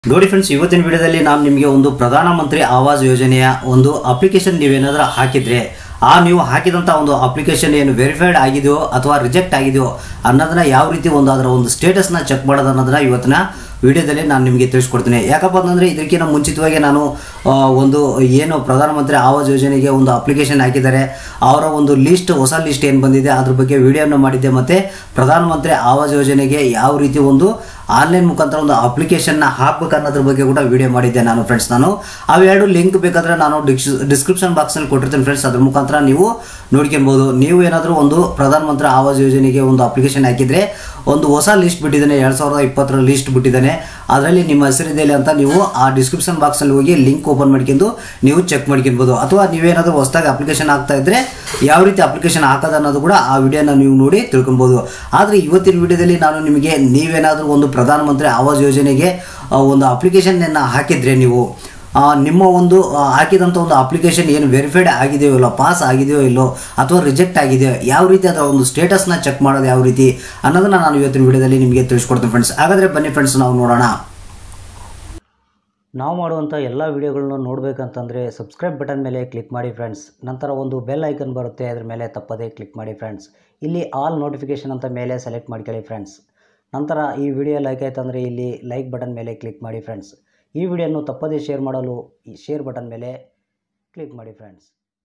ನೋಡಿ ಫ್ರೆಂಡ್ಸ್ ಇವತ್ತಿನ ವಿಡಿಯೋದಲ್ಲಿ ನಾನು ನಿಮಗೆ ಒಂದು ಪ್ರಧಾನಮಂತ್ರಿ ಆವಾಸ್ ಯೋಜನೆಯ ಒಂದು ಅಪ್ಲಿಕೇಶನ್ ನೀವೇನಾದ್ರೂ ಹಾಕಿದ್ರೆ ಆ ನೀವು ಹಾಕಿದಂಥ ಒಂದು ಅಪ್ಲಿಕೇಶನ್ ಏನು ವೆರಿಫೈಡ್ ಆಗಿದೆಯೋ ಅಥವಾ ರಿಜೆಕ್ಟ್ ಆಗಿದೆಯೋ ಅನ್ನೋದನ್ನ ಯಾವ ರೀತಿ ಒಂದು ಅದರ ಒಂದು ಸ್ಟೇಟಸ್ನ ಚೆಕ್ ಮಾಡೋದು ಅನ್ನೋದನ್ನ ಇವತ್ತಿನ ವಿಡಿಯೋದಲ್ಲಿ ನಾನು ನಿಮಗೆ ತಿಳಿಸ್ಕೊಡ್ತೀನಿ ಯಾಕಪ್ಪ ಅಂತಂದರೆ ಇದಕ್ಕಿಂತ ಮುಂಚಿತವಾಗಿ ನಾನು ಆ, ಒಂದು ಏನು ಪ್ರಧಾನಮಂತ್ರಿ ಆವಾಸ್ ಯೋಜನೆಗೆ ಒಂದು ಅಪ್ಲಿಕೇಶನ್ ಹಾಕಿದ್ದಾರೆ ಅವರ ಒಂದು ಲಿಸ್ಟ್ ಹೊಸ ಲಿಸ್ಟ್ ಏನು ಬಂದಿದೆ ಅದ್ರ ಬಗ್ಗೆ ವಿಡಿಯೋನ ಮಾಡಿದ್ದೆ ಮತ್ತು ಪ್ರಧಾನಮಂತ್ರಿ ಆವಾಸ್ ಯೋಜನೆಗೆ ಯಾವ ರೀತಿ ಒಂದು ಆನ್ಲೈನ್ ಮುಖಾಂತರ ಒಂದು ಅಪ್ಲಿಕೇಶನ್ನ ಹಾಕ್ಬೇಕು ಅನ್ನೋದ್ರ ಬಗ್ಗೆ ಕೂಡ ವಿಡಿಯೋ ಮಾಡಿದ್ದೆ ನಾನು ಫ್ರೆಂಡ್ಸ್ ನಾನು ಅವೆರಡು ಲಿಂಕ್ ಬೇಕಾದ್ರೆ ನಾನು ಡಿಕ್ಸ್ ಡಿಸ್ಕ್ರಿಪ್ಷನ್ ಬಾಕ್ಸಲ್ಲಿ ಕೊಟ್ಟಿರ್ತೀನಿ ಫ್ರೆಂಡ್ಸ್ ಅದ್ರ ಮುಖಾಂತರ ನೀವು ನೋಡ್ಕೊಬೋದು ನೀವು ಏನಾದರೂ ಒಂದು ಪ್ರಧಾನಮಂತ್ರಿ ಆವಾಸ್ ಯೋಜನೆಗೆ ಒಂದು ಅಪ್ಲಿಕೇಶನ್ ಹಾಕಿದರೆ ಒಂದು ಹೊಸ ಲಿಸ್ಟ್ ಬಿಟ್ಟಿದ್ದಾನೆ ಎರಡು ಸಾವಿರದ ಇಪ್ಪತ್ತರ ಲಿಸ್ಟ್ ಬಿಟ್ಟಿದ್ದಾನೆ ಅದರಲ್ಲಿ ನಿಮ್ಮ ಹೆಸರಿದೆ ಇಲ್ಲ ಅಂತ ನೀವು ಆ ಡಿಸ್ಕ್ರಿಪ್ಷನ್ ಬಾಕ್ಸಲ್ಲಿ ಹೋಗಿ ಲಿಂಕ್ ಓಪನ್ ಮಾಡ್ಕೊಂಡು ನೀವು ಚೆಕ್ ಮಾಡ್ಕೊಬೋದು ಅಥವಾ ನೀವೇನಾದರೂ ಹೊಸದಾಗಿ ಅಪ್ಲಿಕೇಶನ್ ಹಾಕ್ತಾ ಇದ್ರೆ ಯಾವ ರೀತಿ ಅಪ್ಲಿಕೇಶನ್ ಹಾಕೋದು ಅನ್ನೋದು ಕೂಡ ಆ ವಿಡಿಯೋನ ನೀವು ನೋಡಿ ತಿಳ್ಕೊಬೋದು ಆದರೆ ಇವತ್ತಿನ ವಿಡಿಯೋದಲ್ಲಿ ನಾನು ನಿಮಗೆ ನೀವೇನಾದರೂ ಒಂದು ಪ್ರಧಾನಮಂತ್ರಿ ಆವಾಸ್ ಯೋಜನೆಗೆ ಆ, ಒಂದು ಅಪ್ಲಿಕೇಶನ್ನ ಹಾಕಿದ್ರೆ ನೀವು ಆ, ನಿಮ್ಮ ಒಂದು ಆ, ಹಾಕಿದಂಥ ಒಂದು ಅಪ್ಲಿಕೇಶನ್ ಏನು ವೆರಿಫೈಡ್ ಆಗಿದೆಯೋ ಇಲ್ಲೋ ಪಾಸ್ ಆಗಿದೆಯೋ ಇಲ್ಲೋ ಅಥವಾ ರಿಜೆಕ್ಟ್ ಆಗಿದೆಯೋ ಯಾವ ರೀತಿ ಅದರ ಒಂದು ಸ್ಟೇಟಸ್ನ ಚೆಕ್ ಮಾಡೋದು ಯಾವ ರೀತಿ ಅನ್ನೋದನ್ನ ನಾನು ಇವತ್ತಿನ ವಿಡಿಯೋದಲ್ಲಿ ನಿಮಗೆ ತಿಳಿಸ್ಕೊಡ್ತೀನಿ ಫ್ರೆಂಡ್ಸ್ ಹಾಗಾದರೆ ಬನ್ನಿ ಫ್ರೆಂಡ್ಸ್ ನಾವು ನೋಡೋಣ ನಾವು ಮಾಡುವಂಥ ಎಲ್ಲ ವಿಡಿಯೋಗಳನ್ನ ನೋಡಬೇಕಂತಂದರೆ ಸಬ್ಸ್ಕ್ರೈಬ್ ಬಟನ್ ಮೇಲೆ ಕ್ಲಿಕ್ ಮಾಡಿ ಫ್ರೆಂಡ್ಸ್ ನಂತರ ಒಂದು ಬೆಲ್ ಐಕನ್ ಬರುತ್ತೆ ಅದ್ರ ಮೇಲೆ ತಪ್ಪದೇ ಕ್ಲಿಕ್ ಮಾಡಿ ಫ್ರೆಂಡ್ಸ್ ಇಲ್ಲಿ ಆಲ್ ನೋಟಿಫಿಕೇಷನ್ ಅಂತ ಮೇಲೆ ಸೆಲೆಕ್ಟ್ ಮಾಡ್ಕೊಳ್ಳಿ ಫ್ರೆಂಡ್ಸ್ ನಂತರ ಈ ವಿಡಿಯೋ ಲೈಕ್ ಆಯ್ತು ಅಂದರೆ ಇಲ್ಲಿ ಲೈಕ್ ಬಟನ್ ಮೇಲೆ ಕ್ಲಿಕ್ ಮಾಡಿ ಫ್ರೆಂಡ್ಸ್ ಈ ವಿಡಿಯೋನು ತಪ್ಪದೇ ಶೇರ್ ಮಾಡಲು ಈ ಶೇರ್ ಬಟನ್ ಮೇಲೆ ಕ್ಲಿಕ್ ಮಾಡಿ ಫ್ರೆಂಡ್ಸ್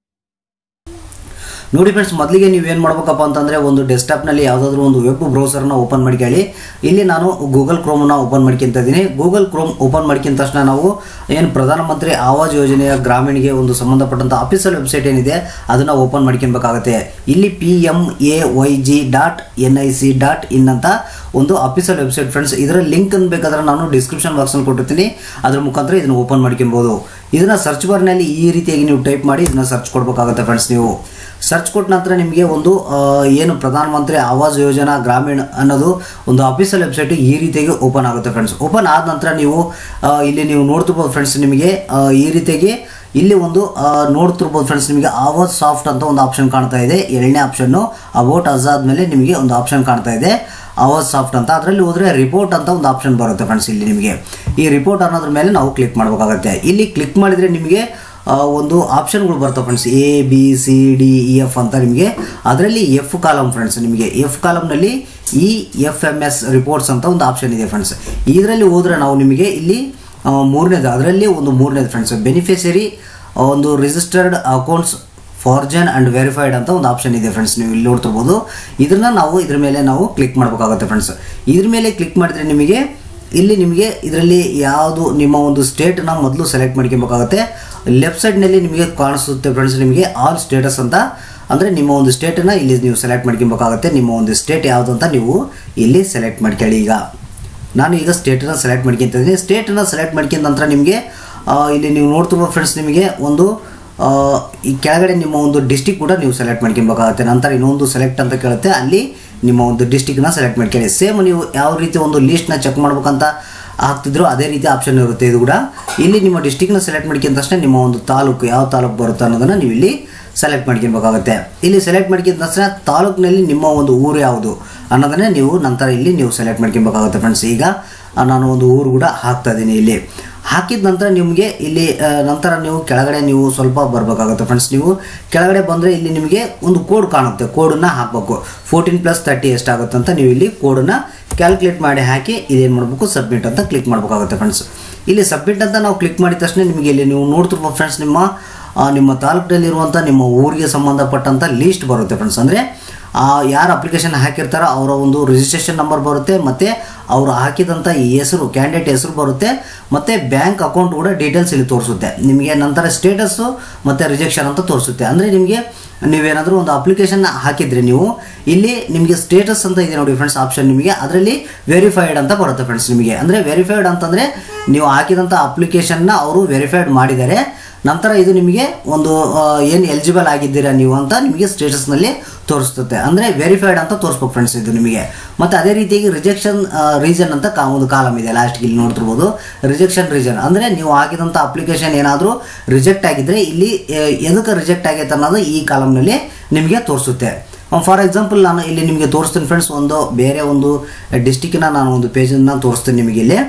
ನೋಡಿ ಫ್ರೆಂಡ್ಸ್ ಮೊದಲಿಗೆ ನೀವು ಏನು ಮಾಡ್ಬೇಕಪ್ಪ ಅಂತಂದರೆ ಒಂದು ಡೆಸ್ಕ್ಟಾಪ್ನಲ್ಲಿ ಯಾವುದಾದ್ರೂ ಒಂದು ವೆಬ್ ಬ್ರೌಸರ್ನ ಓಪನ್ ಮಾಡ್ಕೊಳ್ಳಿ ಇಲ್ಲಿ ನಾನು ಗೂಗಲ್ ಕ್ರೋಮ್ನ ಓಪನ್ ಮಾಡ್ಕೊಂತ ಇದ್ದೀನಿ ಗೂಗಲ್ ಕ್ರೋಮ್ ಓಪನ್ ಮಾಡ್ಕೊಂಡ ತಕ್ಷಣ ನಾವು ಏನು ಪ್ರಧಾನಮಂತ್ರಿ ಆವಾಸ್ ಯೋಜನೆಯ ಗ್ರಾಮೀಣಿಗೆ ಒಂದು ಸಂಬಂಧಪಟ್ಟಂಥ ಅಫಿಷಿಯಲ್ ವೆಬ್ಸೈಟ್ ಏನಿದೆ ಅದನ್ನು ಓಪನ್ ಮಾಡ್ಕೊಬೇಕಾಗುತ್ತೆ ಇಲ್ಲಿ P M A Y G dot N I C dot in ಅಂತ ಒಂದು ಅಫಿಷಿಯಲ್ ವೆಬ್ಸೈಟ್ ಫ್ರೆಂಡ್ಸ್ ಇದರ ಲಿಂಕ್ ಅನ್ನು ಬೇಕಾದ್ರೆ ನಾನು ಡಿಸ್ಕ್ರಿಪ್ಷನ್ ಬಾಕ್ಸಲ್ಲಿ ಕೊಟ್ಟಿರ್ತೀನಿ ಅದ್ರ ಮುಖಾಂತರ ಇದನ್ನು ಓಪನ್ ಮಾಡ್ಕೊಬೋದು ಇದನ್ನು ಸರ್ಚ್ ಬಾರ್ನಲ್ಲಿ ಈ ರೀತಿಯಾಗಿ ನೀವು ಟೈಪ್ ಮಾಡಿ ಇದನ್ನ ಸರ್ಚ್ ಕೊಡಬೇಕಾಗುತ್ತೆ ಫ್ರೆಂಡ್ಸ್ ನೀವು ಸರ್ಚ್ ಕೊಟ್ಟ ನಂತರ ನಿಮಗೆ ಒಂದು ಆ, ಏನು ಪ್ರಧಾನಮಂತ್ರಿ ಆವಾಸ್ ಯೋಜನಾ ಗ್ರಾಮೀಣ ಅನ್ನೋದು ಒಂದು ಅಫಿಷಿಯಲ್ ವೆಬ್ಸೈಟ್ ಈ ರೀತಿಯಾಗಿ ಓಪನ್ ಆಗುತ್ತೆ ಫ್ರೆಂಡ್ಸ್ ಓಪನ್ ಆದ ನಂತರ ನೀವು ಆ, ಇಲ್ಲಿ ನೀವು ನೋಡ್ತಿರ್ಬೋದು ಫ್ರೆಂಡ್ಸ್ ನಿಮಗೆ ಆ, ಈ ರೀತಿಯಾಗಿ ಇಲ್ಲಿ ಒಂದು ಆ, ನೋಡ್ತಿರ್ಬೋದು ಫ್ರೆಂಡ್ಸ್ ನಿಮಗೆ ಆವಾಸ್ ಸಾಫ್ಟ್ ಅಂತ ಒಂದು ಆಪ್ಷನ್ ಕಾಣ್ತಾ ಇದೆ ಎರಡನೇ ಆಪ್ಷನ್ನು ಅಬೌಟ್ ಅಜಾದ್ ಮೇಲೆ ನಿಮಗೆ ಒಂದು ಆಪ್ಷನ್ ಕಾಣ್ತಾ ಇದೆ ಆವಾಸ್ ಸಾಫ್ಟ್ ಅಂತ ಅದರಲ್ಲಿ ಹೋದರೆ ರಿಪೋರ್ಟ್ ಅಂತ ಒಂದು ಆಪ್ಷನ್ ಬರುತ್ತೆ ಫ್ರೆಂಡ್ಸ್ ಇಲ್ಲಿ ನಿಮಗೆ ಈ ರಿಪೋರ್ಟ್ ಅನ್ನೋದ್ರ ಮೇಲೆ ನಾವು ಕ್ಲಿಕ್ ಮಾಡಬೇಕಾಗುತ್ತೆ ಇಲ್ಲಿ ಕ್ಲಿಕ್ ಮಾಡಿದರೆ ನಿಮಗೆ ಆ, ಒಂದು ಆಪ್ಷನ್ಗಳು ಬರ್ತವೆ friends A B C D E F ಅಂತ ನಿಮಗೆ ಅದರಲ್ಲಿ ಎಫ್ ಕಾಲಮ್ ಫ್ರೆಂಡ್ಸ್ ನಿಮಗೆ ಎಫ್ ಕಾಲಮ್ನಲ್ಲಿ E F M S reports ಅಂತ ಒಂದು ಆಪ್ಷನ್ ಇದೆ ಫ್ರೆಂಡ್ಸ್ ಇದರಲ್ಲಿ ಹೋದರೆ ನಾವು ನಿಮಗೆ ಇಲ್ಲಿ ಆ, ಮೂರನೇದು ಅದರಲ್ಲಿ ಒಂದು ಮೂರನೇದು ಫ್ರೆಂಡ್ಸ್ ಬೆನಿಫಿಷರಿ ಒಂದು ರಿಜಿಸ್ಟರ್ಡ್ ಅಕೌಂಟ್ಸ್ ಫಾರ್ಜನ್ ಆ್ಯಂಡ್ ವೆರಿಫೈಡ್ ಅಂತ ಒಂದು ಆಪ್ಷನ್ ಇದೆ ಫ್ರೆಂಡ್ಸ್ ನೀವು ಇಲ್ಲಿ ನೋಡ್ತಿರ್ಬೋದು ಇದನ್ನ ನಾವು ಇದ್ರ ಮೇಲೆ ನಾವು ಕ್ಲಿಕ್ ಮಾಡಬೇಕಾಗುತ್ತೆ ಫ್ರೆಂಡ್ಸ್ ಇದ್ರ ಮೇಲೆ ಕ್ಲಿಕ್ ಮಾಡಿದ್ರೆ ನಿಮಗೆ ಇಲ್ಲಿ ನಿಮಗೆ ಇದರಲ್ಲಿ ಯಾವುದು ನಿಮ್ಮ ಒಂದು ಸ್ಟೇಟನ್ನ ಮೊದಲು ಸೆಲೆಕ್ಟ್ ಮಾಡ್ಕೊಬೇಕಾಗುತ್ತೆ ಲೆಫ್ಟ್ ಸೈಡ್ನಲ್ಲಿ ನಿಮಗೆ ಕಾಣಿಸುತ್ತೆ ಫ್ರೆಂಡ್ಸ್ ನಿಮಗೆ ಆಲ್ ಸ್ಟೇಟಸ್ ಅಂತ ಅಂದರೆ ನಿಮ್ಮ ಒಂದು ಸ್ಟೇಟನ್ನು ಇಲ್ಲಿ ನೀವು ಸೆಲೆಕ್ಟ್ ಮಾಡ್ಕೊಬೇಕಾಗುತ್ತೆ ನಿಮ್ಮ ಒಂದು ಸ್ಟೇಟ್ ಯಾವುದು ಅಂತ ನೀವು ಇಲ್ಲಿ ಸೆಲೆಕ್ಟ್ ಮಾಡ್ಕೊಳ್ಳಿ ಈಗ ನಾನು ಈಗ ಸ್ಟೇಟನ್ನು ಸೆಲೆಕ್ಟ್ ಮಾಡ್ಕೊತ ಇದ್ದೀನಿ ಸ್ಟೇಟನ್ನು ಸೆಲೆಕ್ಟ್ ಮಾಡ್ಕೊಂಡ ನಂತರ ನಿಮಗೆ ಆ, ಇಲ್ಲಿ ನೀವು ನೋಡ್ತಿರ್ಬೋದು ಫ್ರೆಂಡ್ಸ್ ನಿಮಗೆ ಒಂದು ಆ, ಈ ಕೆಳಗಡೆ ನಿಮ್ಮ ಒಂದು ಡಿಸ್ಟಿಕ್ ಕೂಡ ನೀವು ಸೆಲೆಕ್ಟ್ ಮಾಡ್ಕೊಬೇಕಾಗುತ್ತೆ ನಂತರ ಇನ್ನೊಂದು ಸೆಲೆಕ್ಟ್ ಅಂತ ಕೇಳುತ್ತೆ ಅಲ್ಲಿ ನಿಮ್ಮ ಒಂದು ಡಿಸ್ಟಿಕ್ನ ಸೆಲೆಕ್ಟ್ ಮಾಡ್ಕೊಳ್ಳಿ ಸೇಮ್ ನೀವು ಯಾವ ರೀತಿ ಒಂದು ಲೀಸ್ಟ್ನ ಚೆಕ್ ಮಾಡ್ಬೇಕಂತ ಹಾಕ್ತಿದ್ರು ಅದೇ ರೀತಿ ಆಪ್ಷನ್ ಇರುತ್ತೆ ಇದು ಕೂಡ ಇಲ್ಲಿ ನಿಮ್ಮ ಡಿಸ್ಟಿಕ್ನ ಸೆಲೆಕ್ಟ್ ಮಾಡ್ಕೊಂಡ ತಕ್ಷಣ ನಿಮ್ಮ ಒಂದು ತಾಲೂಕು ಯಾವ ತಾಲೂಕು ಬರುತ್ತೆ ಅನ್ನೋದನ್ನು ನೀವು ಇಲ್ಲಿ ಸೆಲೆಕ್ಟ್ ಮಾಡ್ಕೊಬೇಕಾಗುತ್ತೆ ಇಲ್ಲಿ ಸೆಲೆಕ್ಟ್ ಮಾಡ್ಕೊಂಡ ತಕ್ಷಣ ತಾಲೂಕಿನಲ್ಲಿ ನಿಮ್ಮ ಒಂದು ಊರು ಯಾವುದು ಅನ್ನೋದನ್ನೇ ನೀವು ನಂತರ ಇಲ್ಲಿ ನೀವು ಸೆಲೆಕ್ಟ್ ಮಾಡ್ಕೊಬೇಕಾಗುತ್ತೆ ಫ್ರೆಂಡ್ಸ್ ಈಗ ಆ, ನಾನು ಒಂದು ಊರು ಕೂಡ ಹಾಕ್ತಾ ಇದ್ದೀನಿ ಇಲ್ಲಿ ಹಾಕಿದ ನಂತರ ನಿಮಗೆ ಇಲ್ಲಿ ಆ, ನಂತರ ನೀವು ಕೆಳಗಡೆ ನೀವು ಸ್ವಲ್ಪ ಬರಬೇಕಾಗುತ್ತೆ ಫ್ರೆಂಡ್ಸ್ ನೀವು ಕೆಳಗಡೆ ಬಂದರೆ ಇಲ್ಲಿ ನಿಮಗೆ ಒಂದು ಕೋಡ್ ಕಾಣುತ್ತೆ ಕೋಡನ್ನು ಹಾಕಬೇಕು ಫೋರ್ಟೀನ್ ಪ್ಲಸ್ ತರ್ಟಿ ಎಷ್ಟಾಗುತ್ತೆ ಅಂತ ನೀವು ಇಲ್ಲಿ ಕೋಡನ್ನು ಕ್ಯಾಲ್ಕುಲೇಟ್ ಮಾಡಿ ಹಾಕಿ ಇದೇನು ಮಾಡಬೇಕು ಸಬ್ಮಿಟ್ ಅಂತ ಕ್ಲಿಕ್ ಮಾಡಬೇಕಾಗುತ್ತೆ ಫ್ರೆಂಡ್ಸ್ ಇಲ್ಲಿ ಸಬ್ಮಿಟ್ ಅಂತ ನಾವು ಕ್ಲಿಕ್ ಮಾಡಿದ ತಕ್ಷಣ ನಿಮಗೆ ಇಲ್ಲಿ ನೀವು ನೋಡ್ತಿರ್ಬೋದು ಫ್ರೆಂಡ್ಸ್ ನಿಮ್ಮ ಆ, ನಿಮ್ಮ ತಾಲೂಕಿನಲ್ಲಿರುವಂಥ ನಿಮ್ಮ ಊರಿಗೆ ಸಂಬಂಧಪಟ್ಟಂಥ ಲೀಸ್ಟ್ ಬರುತ್ತೆ ಫ್ರೆಂಡ್ಸ್ ಅಂದರೆ ಯಾರು ಅಪ್ಲಿಕೇಶನ್ ಹಾಕಿರ್ತಾರೋ ಅವರ ಒಂದು ರಿಜಿಸ್ಟ್ರೇಷನ್ ನಂಬರ್ ಬರುತ್ತೆ ಮತ್ತು ಅವರು ಹಾಕಿದಂಥ ಈ ಹೆಸರು ಕ್ಯಾಂಡಿಡೇಟ್ ಹೆಸರು ಬರುತ್ತೆ ಮತ್ತು ಬ್ಯಾಂಕ್ ಅಕೌಂಟ್ ಕೂಡ ಡೀಟೇಲ್ಸ್ ಇಲ್ಲಿ ತೋರಿಸುತ್ತೆ ನಿಮಗೆ ನಂತರ ಸ್ಟೇಟಸ್ಸು ಮತ್ತು ರಿಜೆಕ್ಷನ್ ಅಂತ ತೋರಿಸುತ್ತೆ ಅಂದರೆ ನಿಮಗೆ ನೀವೇನಾದರೂ ಒಂದು ಅಪ್ಲಿಕೇಶನ್ ಹಾಕಿದ್ರೆ ನೀವು ಇಲ್ಲಿ ನಿಮಗೆ ಸ್ಟೇಟಸ್ ಅಂತ ಇದೆ ನೋಡಿ ಫ್ರೆಂಡ್ಸ್ ಆಪ್ಷನ್ ನಿಮಗೆ ಅದರಲ್ಲಿ ವೆರಿಫೈಡ್ ಅಂತ ಬರುತ್ತೆ ಫ್ರೆಂಡ್ಸ್ ನಿಮಗೆ ಅಂದರೆ ವೆರಿಫೈಡ್ ಅಂತಂದರೆ ನೀವು ಹಾಕಿದಂಥ ಅಪ್ಲಿಕೇಶನ್ನ ಅವರು ವೆರಿಫೈಡ್ ಮಾಡಿದ್ದಾರೆ ನಂತರ ಇದು ನಿಮಗೆ ಒಂದು ಏನು ಎಲಿಜಿಬಲ್ ಆಗಿದ್ದೀರಾ ನೀವು ಅಂತ ನಿಮಗೆ ಸ್ಟೇಟಸ್ನಲ್ಲಿ ತೋರಿಸ್ತದೆ ಅಂದರೆ ವೆರಿಫೈಡ್ ಅಂತ ತೋರಿಸ್ಬೇಕು ಫ್ರೆಂಡ್ಸ್ ಇದು ನಿಮಗೆ ಮತ್ತು ಅದೇ ರೀತಿಯಾಗಿ ರಿಜೆಕ್ಷನ್ ರೀಸನ್ ಅಂತ ಕಾ ಒಂದು ಕಾಲಮ್ ಇದೆ ಲಾಸ್ಟ್ಗೆ ಇಲ್ಲಿ ನೋಡ್ತಿರ್ಬೋದು ರಿಜೆಕ್ಷನ್ ರೀಸನ್ ಅಂದರೆ ನೀವು ಹಾಕಿದಂಥ ಅಪ್ಲಿಕೇಶನ್ ಏನಾದರೂ ರಿಜೆಕ್ಟ್ ಆಗಿದ್ದರೆ ಇಲ್ಲಿ ಆ, ಎದಕ್ಕೆ ರಿಜೆಕ್ಟ್ ಆಗೈತೆ ಅನ್ನೋದು ಈ ಕಾಲಮ್ನಲ್ಲಿ ನಿಮಗೆ ತೋರಿಸುತ್ತೆ ಫಾರ್ ಎಕ್ಸಾಂಪಲ್ ನಾನು ಇಲ್ಲಿ ನಿಮಗೆ ತೋರಿಸ್ತೀನಿ ಫ್ರೆಂಡ್ಸ್ ಒಂದು ಬೇರೆ ಒಂದು ಡಿಸ್ಟಿಕ್ಕಿನ ನಾನು ಒಂದು ಪೇಜನ್ನು ತೋರಿಸ್ತೀನಿ ನಿಮಗೆ ಇಲ್ಲಿ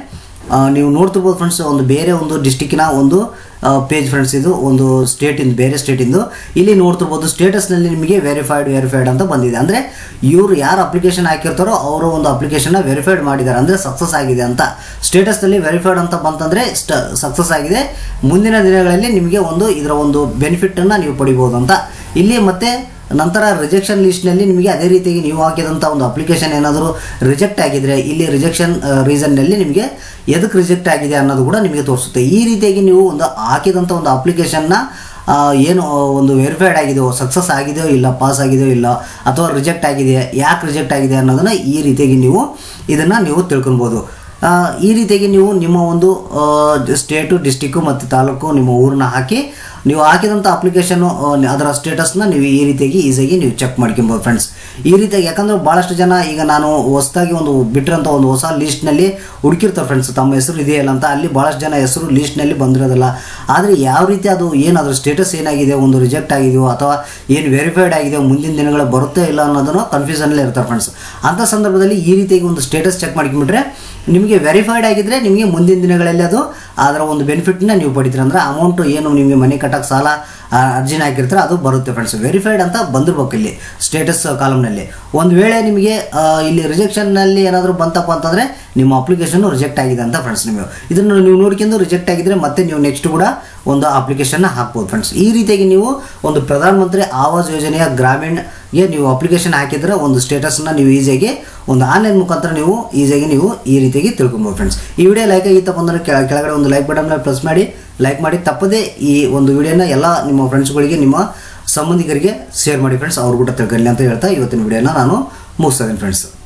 ಆ, ನೀವು ನೋಡ್ತಿರ್ಬೋದು ಫ್ರೆಂಡ್ಸ್ ಒಂದು ಬೇರೆ ಒಂದು ಡಿಸ್ಟಿಕ್ಕಿನ ಒಂದು ಪೇಜ್ ಫ್ರೆಂಡ್ಸ್ ಇದು ಒಂದು ಸ್ಟೇಟಿಂದು ಬೇರೆ ಸ್ಟೇಟಿಂದು ಇಲ್ಲಿ ನೋಡ್ತಿರ್ಬೋದು ಸ್ಟೇಟಸ್ನಲ್ಲಿ ನಿಮಗೆ ವೆರಿಫೈಡ್ ವೆರಿಫೈಡ್ ಅಂತ ಬಂದಿದೆ ಅಂದರೆ ಇವರು ಯಾರು ಅಪ್ಲಿಕೇಶನ್ ಹಾಕಿರ್ತಾರೋ ಅವರ ಒಂದು ಅಪ್ಲಿಕೇಶನ್ನ ವೆರಿಫೈಡ್ ಮಾಡಿದ್ದಾರೆ ಅಂದರೆ ಸಕ್ಸಸ್ ಆಗಿದೆ ಅಂತ ಸ್ಟೇಟಸ್ನಲ್ಲಿ ವೆರಿಫೈಡ್ ಅಂತ ಬಂತಂದರೆ ಸ್ಟ್ ಸಕ್ಸಸ್ ಆಗಿದೆ ಮುಂದಿನ ದಿನಗಳಲ್ಲಿ ನಿಮಗೆ ಒಂದು ಇದರ ಒಂದು ಬೆನಿಫಿಟ್ಟನ್ನು ನೀವು ಪಡಿಬೋದು ಅಂತ ಇಲ್ಲಿ ಮತ್ತೆ ನಂತರ ರಿಜೆಕ್ಷನ್ ಲಿಸ್ಟ್ನಲ್ಲಿ ನಿಮಗೆ ಅದೇ ರೀತಿಯಾಗಿ ನೀವು ಹಾಕಿದಂಥ ಒಂದು ಅಪ್ಲಿಕೇಶನ್ ಏನಾದರೂ ರಿಜೆಕ್ಟ್ ಆಗಿದ್ರೆ ಇಲ್ಲಿ ರಿಜೆಕ್ಷನ್ ರೀಸನ್ನಲ್ಲಿ ನಿಮಗೆ ಎದಕ್ಕೆ ರಿಜೆಕ್ಟ್ ಆಗಿದೆ ಅನ್ನೋದು ಕೂಡ ನಿಮಗೆ ತೋರಿಸುತ್ತೆ ಈ ರೀತಿಯಾಗಿ ನೀವು ಒಂದು ಹಾಕಿದಂಥ ಒಂದು ಅಪ್ಲಿಕೇಶನ್ನ ಏನು ಒಂದು ವೆರಿಫೈಡ್ ಆಗಿದೆಯೋ ಸಕ್ಸಸ್ ಆಗಿದೆಯೋ ಇಲ್ಲ ಪಾಸ್ ಆಗಿದೆಯೋ ಇಲ್ಲ ಅಥವಾ ರಿಜೆಕ್ಟ್ ಆಗಿದೆ ಯಾಕೆ ರಿಜೆಕ್ಟ್ ಆಗಿದೆ ಅನ್ನೋದನ್ನು ಈ ರೀತಿಯಾಗಿ ನೀವು ಇದನ್ನು ನೀವು ತಿಳ್ಕೊಬೋದು ಆ, ಈ ರೀತಿಯಾಗಿ ನೀವು ನಿಮ್ಮ ಒಂದು ಸ್ಟೇಟು ಡಿಸ್ಟಿಕ್ಕು ಮತ್ತು ತಾಲೂಕು ನಿಮ್ಮ ಊರನ್ನ ಹಾಕಿ ನೀವು ಹಾಕಿದಂಥ ಅಪ್ಲಿಕೇಶನ್ನು ಅದರ ಸ್ಟೇಟಸ್ನ ನೀವು ಈ ರೀತಿಯಾಗಿ ಈಸಿಯಾಗಿ ನೀವು ಚೆಕ್ ಮಾಡ್ಕೊಬೋದು ಫ್ರೆಂಡ್ಸ್ ಈ ರೀತಿಯಾಗಿ ಯಾಕಂದ್ರೆ ಭಾಳಷ್ಟು ಜನ ಈಗ ನಾನು ಹೊಸದಾಗಿ ಒಂದು ಬಿಟ್ಟಿರೋಂಥ ಒಂದು ಹೊಸ ಲೀಸ್ಟ್ನಲ್ಲಿ ಹುಡುಕಿರ್ತಾರೆ ಫ್ರೆಂಡ್ಸ್ ತಮ್ಮ ಹೆಸರು ಇದೆಯಲ್ಲ ಅಂತ ಅಲ್ಲಿ ಭಾಳಷ್ಟು ಜನ ಹೆಸರು ಲೀಸ್ಟ್ನಲ್ಲಿ ಬಂದಿರೋದಿಲ್ಲ ಆದರೆ ಯಾವ ರೀತಿ ಅದು ಏನು ಅದ್ರ ಸ್ಟೇಟಸ್ ಏನಾಗಿದೆ ಒಂದು ರಿಜೆಕ್ಟ್ ಆಗಿದೆಯೋ ಅಥವಾ ಏನು ವೆರಿಫೈಡ್ ಆಗಿದೆಯೋ ಮುಂದಿನ ದಿನಗಳ ಬರುತ್ತೆ ಇಲ್ಲ ಅನ್ನೋದನ್ನು ಕನ್ಫ್ಯೂಷನಲ್ಲಿ ಇರ್ತಾರೆ ಫ್ರೆಂಡ್ಸ್ ಅಂಥ ಸಂದರ್ಭದಲ್ಲಿ ಈ ರೀತಿಯಾಗಿ ಒಂದು ಸ್ಟೇಟಸ್ ಚೆಕ್ ಮಾಡ್ಕೊಂಬಿಟ್ರೆ ನಿಮಗೆ ವೆರಿಫೈಡ್ ಆಗಿದ್ರೆ ನಿಮಗೆ ಮುಂದಿನ ದಿನಗಳಲ್ಲಿ ಅದು ಅದರ ಒಂದು ಬೆನಿಫಿಟ್ನ ನೀವು ಪಡಿತೀರ ಅಂದರೆ ಅಮೌಂಟು ಏನು ನಿಮಗೆ ಮನೆ ಕಟ್ಟಕ್ಕೆ ಸಾಲ ಆ, ಅರ್ಜಿನ ಹಾಕಿರ್ತಾರೆ ಅದು ಬರುತ್ತೆ ಫ್ರೆಂಡ್ಸ್ ವೆರಿಫೈಡ್ ಅಂತ ಬಂದಿರ್ಬೇಕು ಇಲ್ಲಿ ಸ್ಟೇಟಸ್ ಕಾಲಮ್ನಲ್ಲಿ ಒಂದು ವೇಳೆ ನಿಮಗೆ ಆ, ಇಲ್ಲಿ ರಿಜೆಕ್ಷನ್ನಲ್ಲಿ ಏನಾದರೂ ಬಂತಪ್ಪ ಅಂತಂದರೆ ನಿಮ್ಮ ಅಪ್ಲಿಕೇಶನ್ ರಿಜೆಕ್ಟ್ ಆಗಿದೆ ಅಂತ ಫ್ರೆಂಡ್ಸ್ ನೀವು ಇದನ್ನು ನೀವು ನೋಡ್ಕೊಂಡು ರಿಜೆಕ್ಟ್ ಆಗಿದ್ರೆ ಮತ್ತೆ ನೀವು ನೆಕ್ಸ್ಟ್ ಕೂಡ ಒಂದು ಅಪ್ಲಿಕೇಶನ್ನ ಹಾಕ್ಬೋದು ಫ್ರೆಂಡ್ಸ್ ಈ ರೀತಿಯಾಗಿ ನೀವು ಒಂದು ಪ್ರಧಾನಮಂತ್ರಿ ಆವಾಸ್ ಯೋಜನೆಯ ಗ್ರಾಮೀಣ್ಗೆ ನೀವು ಅಪ್ಲಿಕೇಶನ್ ಹಾಕಿದ್ರೆ ಒಂದು ಸ್ಟೇಟಸ್ನ ನೀವು ಈಸಿಯಾಗಿ ಒಂದು ಆನ್ಲೈನ್ ಮುಖಾಂತರ ನೀವು ಈಸಿಯಾಗಿ ನೀವು ಈ ರೀತಿಯಾಗಿ ತಿಳ್ಕೊಬೋದು ಫ್ರೆಂಡ್ಸ್ ಈ ವಿಡಿಯೋ ಲೈಕ್ ಆಗಿತ್ತಪ್ಪ ಅಂದರೆ ಕೆಳ- ಕೆಳಗಡೆ ಒಂದು ಲೈಕ್ ಬಟನ್ ಮೇಲೆ ಪ್ರೆಸ್ ಮಾಡಿ ಲೈಕ್ ಮಾಡಿ ತಪ್ಪದೇ ಈ ಒಂದು ವಿಡಿಯೋನ ಎಲ್ಲ ನಿಮ್ಮ ಫ್ರೆಂಡ್ಸ್ಗಳಿಗೆ ನಿಮ್ಮ ಸಂಬಂಧಿಕರಿಗೆ ಶೇರ್ ಮಾಡಿ ಫ್ರೆಂಡ್ಸ್ ಅವ್ರು ಕೂಡ ತಿಳ್ಕೊಳ್ಳಿ ಅಂತ ಹೇಳ್ತಾ ಇವತ್ತಿನ ವಿಡಿಯೋನ ನಾನು ಮುಗಿಸ್ತಾ ಇದ್ದೀನಿ ಫ್ರೆಂಡ್ಸ್